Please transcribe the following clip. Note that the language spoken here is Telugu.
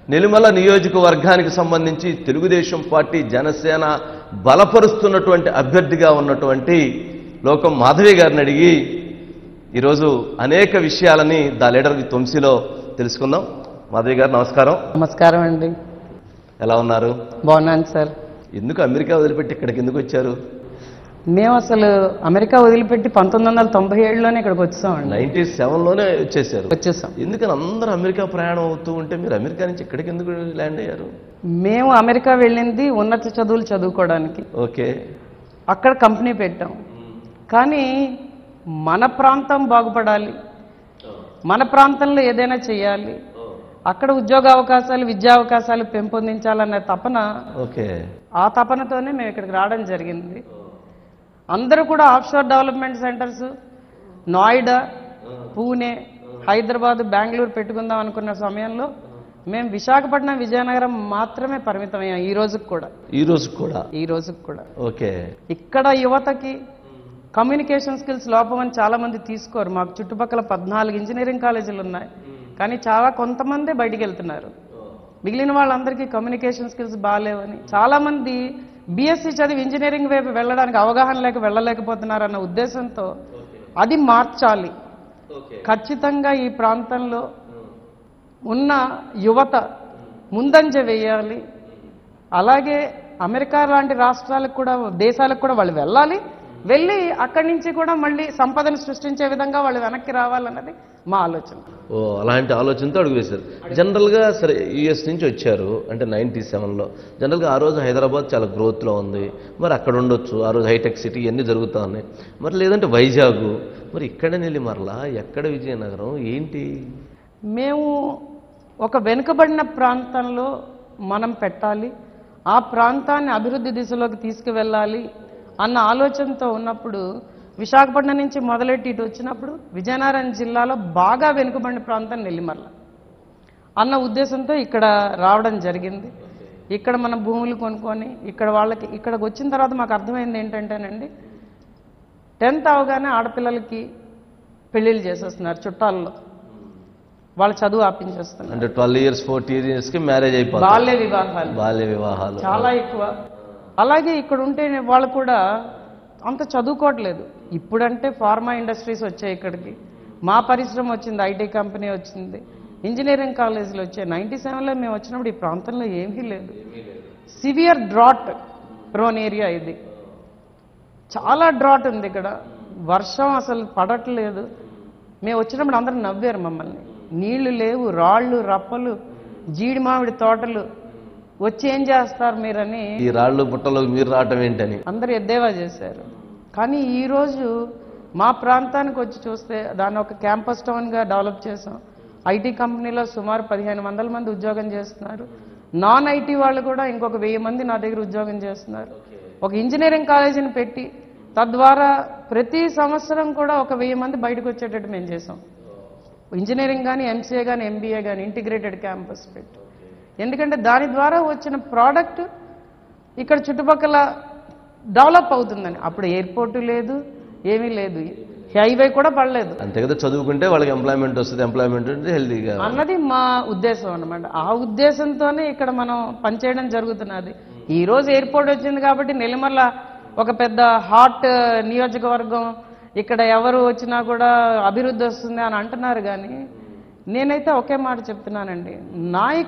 నెల్లిమల నియోజకవర్గానికి సంబంధించి తెలుగుదేశం పార్టీ జనసేన బలపరుస్తున్నటువంటి అభ్యర్థిగా ఉన్నటువంటి లోకం మాధవి గారిని అడిగి ఈరోజు అనేక విషయాలని ద లీడర్ వి తొమ్సిలో తెలుసుకుందాం మాధవి గారు నమస్కారం నమస్కారం అండి ఎలా ఉన్నారు బాగున్నాను సార్ ఎందుకు అమెరికా వదిలిపెట్టి ఇక్కడికి ఎందుకు వచ్చారు మేము అసలు అమెరికా వదిలిపెట్టి పంతొమ్మిది వందల తొంభై ఏడులోనే ఇక్కడికి వచ్చామండి నైన్టీ సెవెన్లోనే వచ్చేసారు వచ్చేసాం ఎందుకని అందరూ అమెరికా ప్రయాణం అవుతూ ఉంటే మీరు అమెరికా నుంచి ఇక్కడికి ఎందుకు ల్యాండ్ అయ్యారు మేము అమెరికా వెళ్ళింది ఉన్నత చదువులు చదువుకోవడానికి ఓకే అక్కడ కంపెనీ పెట్టాం కానీ మన ప్రాంతం బాగుపడాలి మన ప్రాంతంలో ఏదైనా చేయాలి అక్కడ ఉద్యోగ అవకాశాలు విద్యా అవకాశాలు పెంపొందించాలనే తపన ఓకే ఆ తపనతోనే మేము ఇక్కడికి రావడం జరిగింది అందరూ కూడా offshore development centres Noida Pune Hyderabad Bengaluru పెట్టుకుందాం అనుకున్న సమయంలో మేము విశాఖపట్నం విజయనగరం మాత్రమే పరిమితమయ్యాం ఈ రోజుకి కూడా ఈ రోజు కూడా ఈ రోజుకి కూడా ఓకే ఇక్కడ యువతకి కమ్యూనికేషన్ స్కిల్స్ లోపం అని చాలా మంది తీసుకోరు మాకు చుట్టుపక్కల పద్నాలుగు ఇంజనీరింగ్ కాలేజీలు ఉన్నాయి కానీ చాలా కొంతమందే బయటికి వెళ్తున్నారు మిగిలిన వాళ్ళందరికీ కమ్యూనికేషన్ స్కిల్స్ బాగాలేవని చాలా మంది బీఎస్సీ చదివి ఇంజనీరింగ్ వైపు వెళ్ళడానికి అవగాహన లేక వెళ్ళలేకపోతున్నారు అన్న ఉద్దేశంతో అది మార్చాలి ఖచ్చితంగా ఈ ప్రాంతంలో ఉన్న యువత ముందంజ వేయాలి అలాగే అమెరికా లాంటి రాష్ట్రాలకు కూడా దేశాలకు కూడా వాళ్ళు వెళ్ళాలి వెళ్ళి అక్కడి నుంచి కూడా మళ్ళీ సంపదను సృష్టించే విధంగా వాళ్ళు వెనక్కి రావాలన్నది మా ఆలోచన ఓ అలాంటి ఆలోచనతో అడుగు వేశారు జనరల్గా సరే యుఎస్ నుంచి వచ్చారు అంటే నైన్టీ సెవెన్లో జనరల్గా ఆ రోజు హైదరాబాద్ చాలా గ్రోత్లో ఉంది మరి అక్కడ ఉండొచ్చు ఆ రోజు హైటెక్ సిటీ ఇవన్నీ జరుగుతూ ఉన్నాయి మరి లేదంటే వైజాగ్ మరి ఇక్కడే వెళ్ళి మరలా ఎక్కడ విజయనగరం ఏంటి మేము ఒక వెనుకబడిన ప్రాంతంలో మనం పెట్టాలి ఆ ప్రాంతాన్ని అభివృద్ధి దిశలోకి తీసుకువెళ్ళాలి అన్న ఆలోచనతో ఉన్నప్పుడు విశాఖపట్నం నుంచి మొదలెట్టి ఇటు వచ్చినప్పుడు విజయనగరం జిల్లాలో బాగా వెనుకబడిన ప్రాంతం నెల్లిమర్ల అన్న ఉద్దేశంతో ఇక్కడ రావడం జరిగింది ఇక్కడ మన భూములు కొనుక్కొని ఇక్కడ వాళ్ళకి ఇక్కడికి వచ్చిన తర్వాత మాకు అర్థమైంది ఏంటంటేనండి టెన్త్ అవగానే ఆడపిల్లలకి పెళ్ళిళ్ళు చేసేస్తున్నారు చుట్టాల్లో వాళ్ళ చదువు ఆపించేస్తున్నారు అంటే ట్వెల్వ్ ఇయర్స్ ఫోర్టీన్ ఇయర్స్కి మ్యారేజ్ అయిపోతుంది బాల్య వివాహాలు బాల్య వివాహాలు చాలా ఎక్కువ అలాగే ఇక్కడ ఉంటే వాళ్ళు కూడా అంత చదువుకోవట్లేదు ఇప్పుడంటే ఫార్మా ఇండస్ట్రీస్ వచ్చాయి ఇక్కడికి మా పరిశ్రమ వచ్చింది ఐటీ కంపెనీ వచ్చింది ఇంజనీరింగ్ కాలేజీలు వచ్చాయి నైంటీ సెవెన్లో మేము వచ్చినప్పుడు ఈ ప్రాంతంలో ఏమీ లేదు సివియర్ డ్రాట్ ప్రోన్ ఏరియా ఇది చాలా డ్రాట్ ఉంది ఇక్కడ వర్షం అసలు పడట్లేదు మేము వచ్చినప్పుడు అందరూ నవ్వారు మమ్మల్ని నీళ్లు లేవు రాళ్ళు రప్పలు జీడి మామిడి తోటలు వచ్చి ఏం చేస్తారు మీరని ఈ రాళ్ళు బుట్టలో మీరు రావటం ఏంటని అందరూ ఎద్దేవా చేశారు కానీ ఈరోజు మా ప్రాంతానికి వచ్చి చూస్తే దాన్ని ఒక క్యాంపస్ టౌన్గా డెవలప్ చేసాం ఐటీ కంపెనీలో సుమారు పదిహేను వందల మంది ఉద్యోగం చేస్తున్నారు నాన్ ఐటీ వాళ్ళు కూడా ఇంకొక వెయ్యి మంది నా దగ్గర ఉద్యోగం చేస్తున్నారు ఒక ఇంజనీరింగ్ కాలేజీని పెట్టి తద్వారా ప్రతి సంవత్సరం కూడా ఒక వెయ్యి మంది బయటకు వచ్చేటట్టు మేము చేసాం ఇంజనీరింగ్ కానీ ఎంసీఏ కానీ ఎంబీఏ కానీ ఇంటిగ్రేటెడ్ క్యాంపస్ పెట్టి ఎందుకంటే దాని ద్వారా వచ్చిన ప్రోడక్ట్ ఇక్కడ చుట్టుపక్కల డెవలప్ అవుతుందని అప్పుడు ఎయిర్పోర్ట్ లేదు ఏమీ లేదు హైవే కూడా పడలేదు అంతే కదా చదువుకుంటే వాళ్ళకి ఎంప్లాయ్మెంట్ వస్తుంది ఎంప్లాయ్మెంట్ అంటే హెల్తీగా అన్నది మా ఉద్దేశం అన్నమాట ఆ ఉద్దేశంతోనే ఇక్కడ మనం పనిచేయడం జరుగుతున్నది ఈ రోజు ఎయిర్పోర్ట్ వచ్చింది కాబట్టి నెల్లిమర్ల ఒక పెద్ద హాట్ నియోజకవర్గం ఇక్కడ ఎవరు వచ్చినా కూడా అభివృద్ధి వస్తుంది అని అంటున్నారు కానీ నేనైతే ఒకే మాట చెప్తున్నానండి నాయకు